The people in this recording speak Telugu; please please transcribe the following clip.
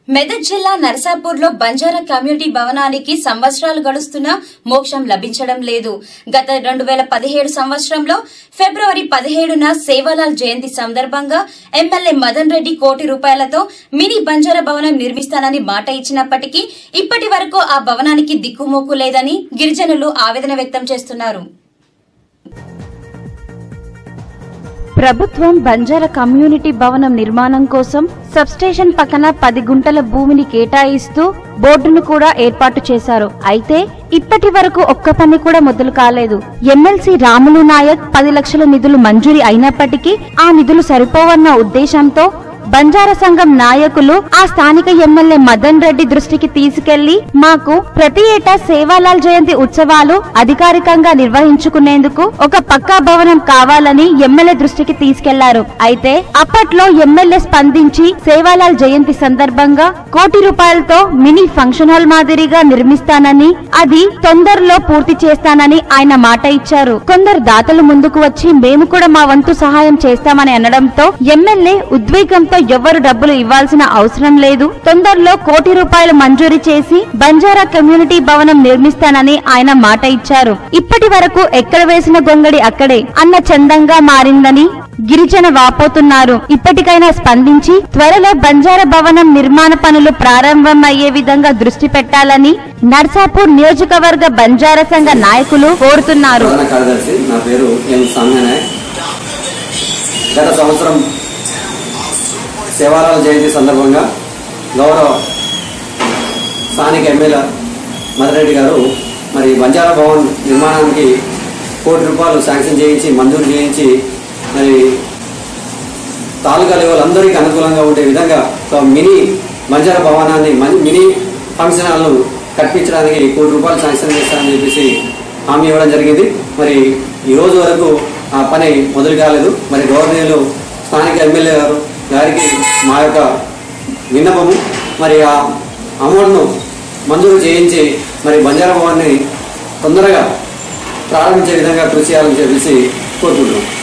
మెదక్ జిల్లా నరసాపూర్లో బంజారా కమ్యూనిటీ భవనానికి సంవత్సరాలు గడుస్తున్నా మోక్షం లభించడం లేదు గత రెండు వేల పదిహేడు సంవత్సరంలో ఫిబ్రవరి పదిహేడున సేవాలాల్ జయంతి సందర్భంగా ఎమ్మెల్యే మదన్ రెడ్డి కోటి రూపాయలతో మినీ బంజారా భవనం నిర్మిస్తానని మాట ఇచ్చినప్పటికీ ఇప్పటి వరకు ఆ భవనానికి దిక్కుమోకు లేదని గిరిజనులు ఆవేదన వ్యక్తం చేస్తున్నారు ప్రభుత్వం బంజారా కమ్యూనిటీ భవనం నిర్మాణం కోసం సబ్స్టేషన్ పక్కన పది గుంటల భూమిని కేటాయిస్తూ బోర్డును కూడా ఏర్పాటు చేశారు అయితే ఇప్పటి వరకు ఒక్క పని కూడా మొదలు కాలేదు ఎమ్మెల్సీ రాములు నాయక్ పది లక్షల నిధులు మంజూరీ అయినప్పటికీ ఆ నిధులు సరిపోవన్న ఉద్దేశంతో బంజారా సంఘం నాయకులు ఆ స్థానిక ఎమ్మెల్యే మదన్ రెడ్డి దృష్టికి తీసుకెళ్లి మాకు ప్రతి ఏటా సేవాలాల్ జయంతి ఉత్సవాలు అధికారికంగా నిర్వహించుకునేందుకు ఒక పక్కా భవనం కావాలని ఎమ్మెల్యే దృష్టికి తీసుకెళ్లారు అయితే అప్పట్లో ఎమ్మెల్యే స్పందించి సేవాలాల్ జయంతి సందర్భంగా కోటి రూపాయలతో మినీ ఫంక్షన్ హాల్ మాదిరిగా నిర్మిస్తానని అది తొందరలో పూర్తి చేస్తానని ఆయన మాట ఇచ్చారు కొందరు దాతలు ముందుకు వచ్చి మేము కూడా మా వంతు సహాయం చేస్తామని అనడంతో ఎమ్మెల్యే ఉద్వేగంతో ఎవ్వరు డబ్బులు ఇవ్వాల్సిన అవసరం లేదు తొందరలో కోటి రూపాయలు మంజూరు చేసి బంజారా కమ్యూనిటీ భవనం నిర్మిస్తానని ఆయన మాట ఇచ్చారు ఇప్పటి వరకు ఎక్కడ వేసిన గొంగడి అక్కడే అన్న చందంగా మారిందని గిరిజన వాపోతున్నారు ఇప్పటికైనా స్పందించి త్వరలో బంజారా భవనం నిర్మాణ పనులు ప్రారంభమయ్యే విధంగా దృష్టి పెట్టాలని నర్సాపూర్ నియోజకవర్గ బంజారా సంఘ నాయకులు కోరుతున్నారు ప్రధాన కార్యదర్శి నా పేరు ఎం సామ్యనాయక్ గత సంవత్సరం సేవాలాల జయంతి సందర్భంగా గౌరవ స్థానిక ఎమ్మెల్యే మదరెడ్డి గారు మరి బంజారా భవన్ నిర్మాణానికి కోటి రూపాయలు శాంక్షన్ చేయించి మంజూరు చేయించి మరి తాలూకా లెవెల్ అందరికీ అనుకూలంగా ఉండే విధంగా ఒక మినీ బంజారా భవనాన్ని మన్- మినీ ఫంక్షన్ హాల్ను కట్టించడానికి కోటి రూపాయలు శాంక్షన్ చేస్తానని చెప్పేసి హామీ ఇవ్వడం జరిగింది మరి ఈ రోజు వరకు ఆ పని మొదలు కాలేదు మరి గవర్నర్లు స్థానిక ఎమ్మెల్యే గారు గారికి మా యొక్క విన్నపము మరి ఆ అమౌంట్ను మంజూరు చేయించి మరి బంజారా భవన్ని తొందరగా ప్రారంభించే విధంగా కృషి చేయాలని చెప్పేసి కోరుకుంటున్నాం